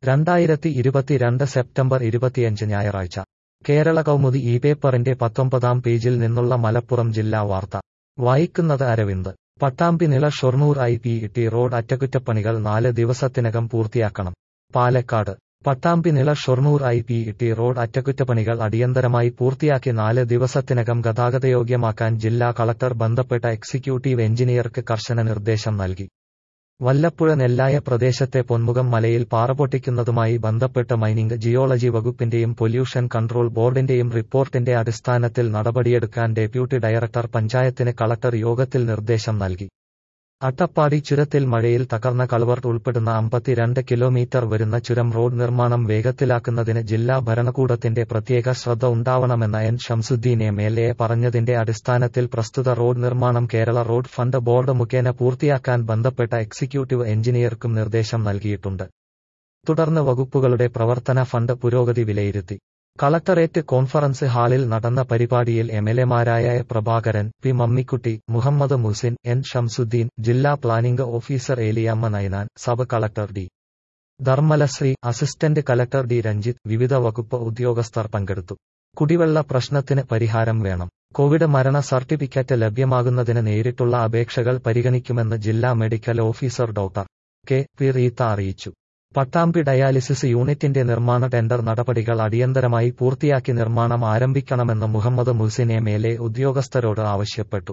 രണ്ടായിരത്തി ഇരുപത്തിരണ്ട് സെപ്റ്റംബർ ഇരുപത്തിയഞ്ച് ഞായറാഴ്ച കേരള കൗമുദി ഈ പേപ്പറിന്റെ പത്തൊമ്പതാം പേജിൽ നിന്നുള്ള മലപ്പുറം ജില്ലാ വാർത്ത വായിക്കുന്നത് Aravind Pattambi Nila Shoranur I P T road അറ്റകുറ്റപ്പണികൾ നാല് ദിവസത്തിനകം പൂർത്തിയാക്കണം Palakkad Pattambi Nila Shoranur I P T road അറ്റകുറ്റപ്പണികൾ അടിയന്തരമായി പൂർത്തിയാക്കി നാല് ദിവസത്തിനകം ഗതാഗതയോഗ്യമാക്കാൻ ജില്ലാ കളക്ടർ ബന്ധപ്പെട്ട എക്സിക്യൂട്ടീവ് എഞ്ചിനീയർക്ക് കർശന നിർദ്ദേശം നൽകി വല്ലപ്പുഴ നെല്ലായ പ്രദേശത്തെ പൊന്മുഖം മലയിൽ പാറപൊട്ടിക്കുന്നതുമായി ബന്ധപ്പെട്ട് മൈനിംഗ് ജിയോളജി വകുപ്പിന്റെയും പൊല്യൂഷൻ കൺട്രോൾ ബോർഡിന്റെയും റിപ്പോർട്ടിന്റെ അടിസ്ഥാനത്തിൽ നടപടിയെടുക്കാൻ ഡെപ്യൂട്ടി ഡയറക്ടർ പഞ്ചായത്തിന് കളക്ടർ യോഗത്തിൽ നിർദ്ദേശം നൽകി അട്ടപ്പാടി ചുരത്തിൽ മഴയിൽ തകർന്ന കൾവർട്ട് ഉൾപ്പെടുന്ന അമ്പത്തിരണ്ട് കിലോമീറ്റർ വരുന്ന ചുരം റോഡ് നിർമ്മാണം വേഗത്തിലാക്കുന്നതിന് ജില്ലാ ഭരണകൂടത്തിന്റെ പ്രത്യേക ശ്രദ്ധ ഉണ്ടാവണമെന്ന N Shamsuddin M L A പറഞ്ഞതിന്റെ അടിസ്ഥാനത്തിൽ പ്രസ്തുത റോഡ് നിർമ്മാണം കേരള റോഡ് ഫണ്ട് ബോർഡ് മുഖേന പൂർത്തിയാക്കാൻ ബന്ധപ്പെട്ട എക്സിക്യൂട്ടീവ് എഞ്ചിനീയർക്കും നിർദ്ദേശം നൽകിയിട്ടുണ്ട് തുടർന്ന് വകുപ്പുകളുടെ പ്രവർത്തന ഫണ്ട് പുരോഗതി വിലയിരുത്തി കളക്ടറേറ്റ് കോൺഫറൻസ് ഹാളിൽ നടന്ന പരിപാടിയിൽ എംഎൽഎമാരായ A. Prabhakaran P Mammikutty Muhammad Muhsin N Shamsuddin ജില്ലാ planning officer Eliyamma Ninan sub collector D Dharmalashree assistant collector D Ranjith വിവിധ വകുപ്പ് ഉദ്യോഗസ്ഥർ പങ്കെടുത്തു കുടിവെള്ള പ്രശ്നത്തിന് പരിഹാരം വേണം കോവിഡ് മരണ സർട്ടിഫിക്കറ്റ് ലഭ്യമാകുന്നതിന് നേരിട്ടുള്ള അപേക്ഷകൾ പരിഗണിക്കുമെന്ന് ജില്ലാ medical officer doctor K P Reetha അറിയിച്ചു പട്ടാമ്പി ഡയാലിസിസ് യൂണിറ്റിന്റെ നിർമ്മാണ ടെൻഡർ നടപടികൾ അടിയന്തരമായി പൂർത്തിയാക്കി നിർമ്മാണം ആരംഭിക്കണമെന്ന് Muhammad Muhsin M L A ഉദ്യോഗസ്ഥരോട് ആവശ്യപ്പെട്ടു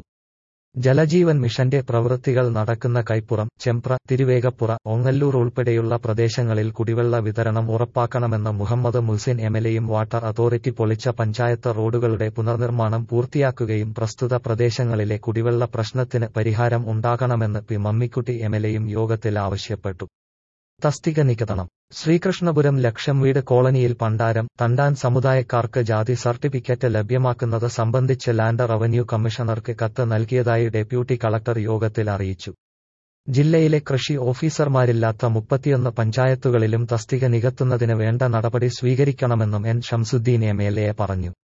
ജലജീവൻ മിഷന്റെ പ്രവൃത്തികൾ നടക്കുന്ന കൈപ്പുറം ചെമ്പ്ര തിരുവേഗപ്പുറ ഓങ്ങല്ലൂർ ഉൾപ്പെടെയുള്ള പ്രദേശങ്ങളിൽ കുടിവെള്ള വിതരണം ഉറപ്പാക്കണമെന്ന് മുഹമ്മദ് മുസിൻ എംഎൽഎയും വാട്ടർ അതോറിറ്റി പൊളിച്ച പഞ്ചായത്ത് റോഡുകളുടെ പുനർനിർമ്മാണം പൂർത്തിയാക്കുകയും പ്രസ്തുത പ്രദേശങ്ങളിലെ കുടിവെള്ള പ്രശ്നത്തിന് പരിഹാരം ഉണ്ടാകണമെന്ന് പി മമ്മിക്കുട്ടി എംഎൽഎയും യോഗത്തിൽ ആവശ്യപ്പെട്ടു തസ്തിക നികതണം ശ്രീകൃഷ്ണപുരം ലക്ഷം വീട് കോളനിയിൽ പണ്ടാരം തണ്ടാൻ സമുദായക്കാർക്ക് ജാതി സർട്ടിഫിക്കറ്റ് ലഭ്യമാക്കുന്നത് സംബന്ധിച്ച് ലാൻഡ് റവന്യൂ കമ്മീഷണർക്ക് കത്ത് നൽകിയതായി ഡെപ്യൂട്ടി കളക്ടർ യോഗത്തിൽ അറിയിച്ചു ജില്ലയിലെ കൃഷി ഓഫീസർമാരില്ലാത്ത മുപ്പത്തിയൊന്ന് പഞ്ചായത്തുകളിലും തസ്തിക നികത്തുന്നതിന് വേണ്ട നടപടി സ്വീകരിക്കണമെന്നും N Shamsuddin M L A പറഞ്ഞു